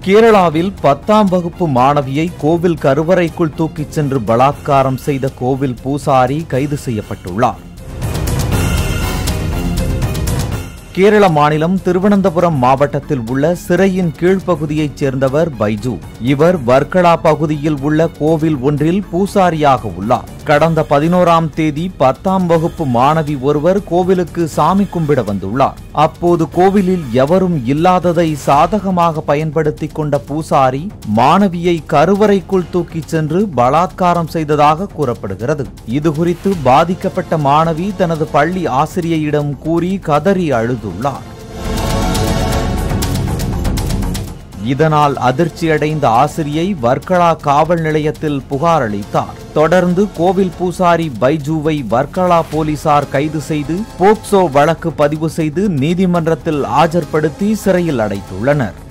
கேரளாவில் பத்தாம் வகுப்பு மாணவியை கோவில் கருவறைக்குள் தூக்கிச் சென்று பலாத்காரம் செய்த கோவில் பூசாரி கைது செய்யப்பட்டுள்ளார் கேரள மாநிலம் திருவனந்தபுரம் மாவட்டத்தில் உள்ள சிறையின் கீழ்ப்பகுதியைச் சேர்ந்தவர் பைஜு இவர் வர்க்கலா பகுதியில் உள்ள கோவில் ஒன்றில் பூசாரியாக உள்ளார் கடந்த பதினோராம் தேதி பத்தாம் வகுப்பு மாணவி ஒருவர் கோவிலுக்கு சாமி கும்பிட வந்துள்ளார் அப்போது கோவிலில் எவரும் இல்லாததை சாதகமாக பயன்படுத்திக் கொண்ட பூசாரி மாணவியை கருவறைக்குள் தூக்கிச் சென்று பலாத்காரம் செய்ததாக கூறப்படுகிறது இதுகுறித்து பாதிக்கப்பட்ட மாணவி தனது பள்ளி ஆசிரியையிடம் கூறி கதறி அழுதுள்ளார் இதனால் அதிர்ச்சியடைந்த ஆசிரியை வர்க்கலா காவல் நிலையத்தில் புகார் அளித்தார் தொடர்ந்து கோவில் பூசாரி பைஜூவை வர்க்கலா போலீசார் கைது செய்து போக்சோ வழக்கு பதிவு செய்து நீதிமன்றத்தில் ஆஜர்படுத்தி சிறையில் அடைத்துள்ளனர்